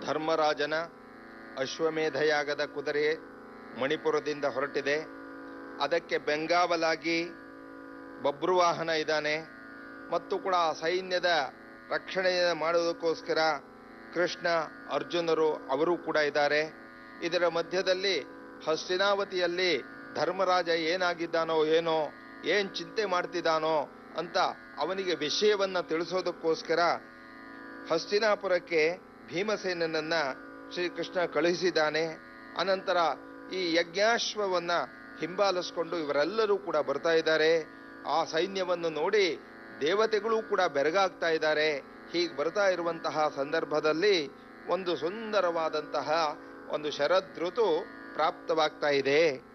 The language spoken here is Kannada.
ಧರ್ಮರಾಜನ ಅಶ್ವಮೇಧಯಾಗದ ಕುದುರೆ ಮಣಿಪುರದಿಂದ ಹೊರಟಿದೆ ಅದಕ್ಕೆ ಬೆಂಗಾವಲಾಗಿ ಬಬ್ರುವಾಹನ ಇದ್ದಾನೆ ಮತ್ತು ಕೂಡ ಆ ಸೈನ್ಯದ ರಕ್ಷಣೆ ಮಾಡುವುದಕ್ಕೋಸ್ಕರ ಕೃಷ್ಣ ಅರ್ಜುನರು ಅವರು ಕೂಡ ಇದ್ದಾರೆ ಇದರ ಮಧ್ಯದಲ್ಲಿ ಹಸ್ತಿನಾವತಿಯಲ್ಲಿ ಧರ್ಮರಾಜ ಏನಾಗಿದ್ದಾನೋ ಏನೋ ಏನ್ ಚಿಂತೆ ಮಾಡ್ತಿದ್ದಾನೋ ಅಂತ ಅವನಿಗೆ ವಿಷಯವನ್ನ ತಿಳಿಸೋದಕ್ಕೋಸ್ಕರ ಹಸ್ತಿನಾಪುರಕ್ಕೆ ಭೀಮಸೇನನನ್ನ ಶ್ರೀಕೃಷ್ಣ ಕಳುಹಿಸಿದ್ದಾನೆ ಅನಂತರ ಈ ಯಜ್ಞಾಶ್ವವನ್ನ ಹಿಂಬಾಲಿಸ್ಕೊಂಡು ಇವರೆಲ್ಲರೂ ಕೂಡ ಬರ್ತಾ ಇದ್ದಾರೆ ಆ ಸೈನ್ಯವನ್ನು ನೋಡಿ ದೇವತೆಗಳು ಕೂಡ ಬೆರಗಾಗ್ತಾ ಇದ್ದಾರೆ ಹೀಗೆ ಬರ್ತಾ ಇರುವಂತಹ ಸಂದರ್ಭದಲ್ಲಿ ಒಂದು ಸುಂದರವಾದಂತಹ ಒಂದು ಶರದೃತು ಪ್ರಾಪ್ತವಾಗ್ತಾ ಇದೆ